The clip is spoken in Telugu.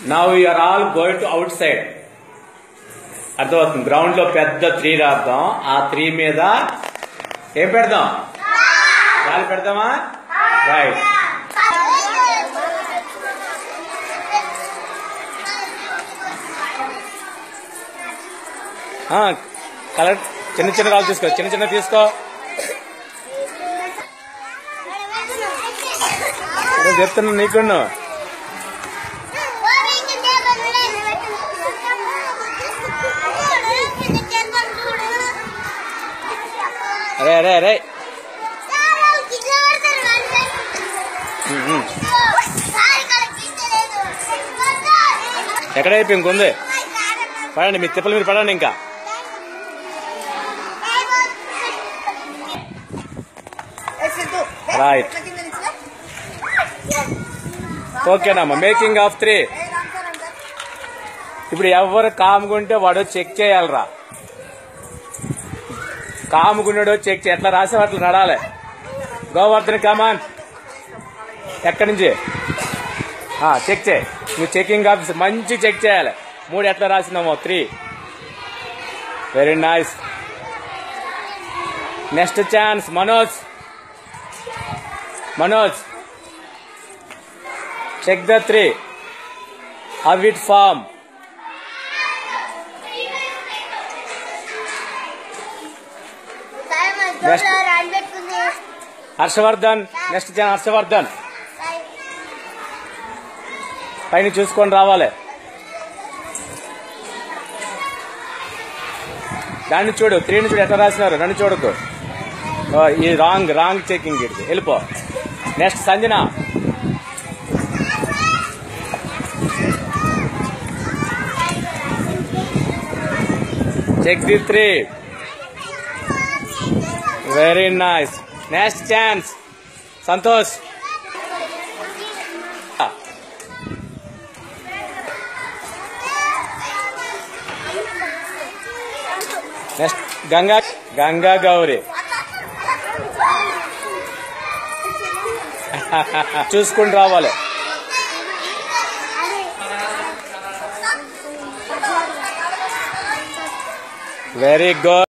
Now you are all going to outside అర్థమవుతుంది గ్రౌండ్ లో పెద్ద త్రీ రాద్దాం ఆ త్రీ మీద ఏం పెడదాం గాలి పెడదామా రైట్ కలర్ చిన్న చిన్న రాళ్ళు తీసుకో చిన్న చిన్న తీసుకో నేను చెప్తున్నా నీకున్నావు అరే అరే అరే ఉమ్, ఉమ్. ఎక్కడ అయిపోయి ఇంకొంది పడండి మీ తిప్పలు మీరు పడండి ఇంకా రైట్ ఓకేనమ్మా మేకింగ్ ఆఫ్ త్రీ ఇప్పుడు ఎవరు కాముకుంటే వాడు చెక్ చేయాలరా కాముకున్నాడు చెక్ చేయ ఎట్లా రాసే అట్లా నడాలి గోవర్ధన్ కమాన్ ఎక్కడి నుంచి ఆ, చెక్ చేయి నువ్వు చెకింగ్ ఆఫీసర్ మంచి చెక్ చేయాలి మూడు ఎట్లా రాసినామో three very nice next chance Manoj Manoj check the three అవిట్ ఫామ్ హర్షవర్ధన్ నెక్స్ట్ ఛాన్స్ హర్షవర్ధన్ పైన చూసుకొని రావాలి దాన్ని చూడు త్రీని చూడు ఎట్లా రాసినారు నన్ను చూడద్దు ఓ, ఇది రాంగ్ రాంగ్ చెకింగ్ ఇది వెళ్ళిపో next Sanjana check the three very nice next chance Santosh next Ganga Ganga Gauri చూసుకుని రావాలి వెరీ గుడ్